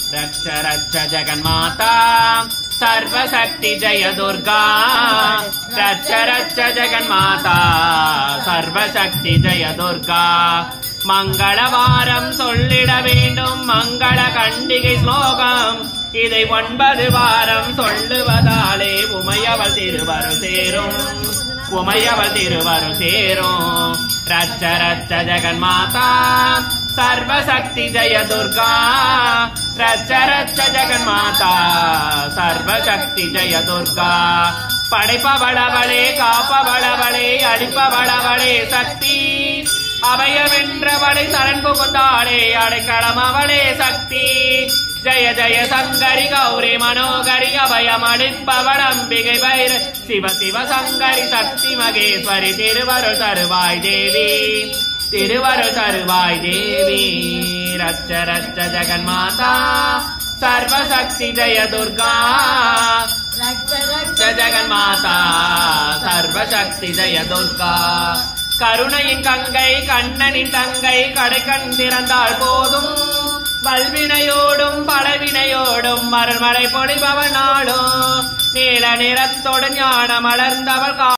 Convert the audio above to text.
रक्ष रक्ष जगन्माता सर्वशक्ति जय दुर्गा रक्ष रक्ष जगन्माता सर्वशक्ति जय दुर्गा மங்களவாரம் சொல்லிட வேண்டும் மங்கள கண்டிகை ஸ்லோகம் இதை ஒன்பது வாரம் சொல்லுவதாலே உமையவள் திருவரு சேரும் உமையவள் திருவரு சேரும் ரச்ச ரச்ச ஜெகன்மாதா சர்வசக்தி ஜெய துர்கா ரச்ச ரச்ச ஜெகன்மாதா சர்வசக்தி ஜெய துர்கா படைப்பவளவளே காப்பவளவளே அடிப்பவளவளே சக்தி அபயவென்றவளை சரண் புகுந்தாளே அடைக்கலம் அவளே சக்தி ஜய ஜய சங்கரி கௌரி மனோகரி அபயம் அளிப்பவள் அம்பிகை வைர சிவ சிவ சங்கரி சக்தி மகேஸ்வரி திருவரு தருவாய் தேவி திருவரு தருவாய் தேவி ரச்ச ரச்ச ஜெகன்மாதா சர்வசக்தி ஜய துர்கா ரக்ஷ ரக்ஷ ரட்ச ஜெகன்மாதா சர்வசக்தி ஜெய துர்கா கருணையின் கங்கை கண்ணனின் தங்கை கடை கண் திறந்தால் போதும் வல்வினையோடும் பலவினையோடும் மரண்மலை பொழிபவள் நாடும் நீல நிறத்தோடு ஞான மலர்ந்தவள் கா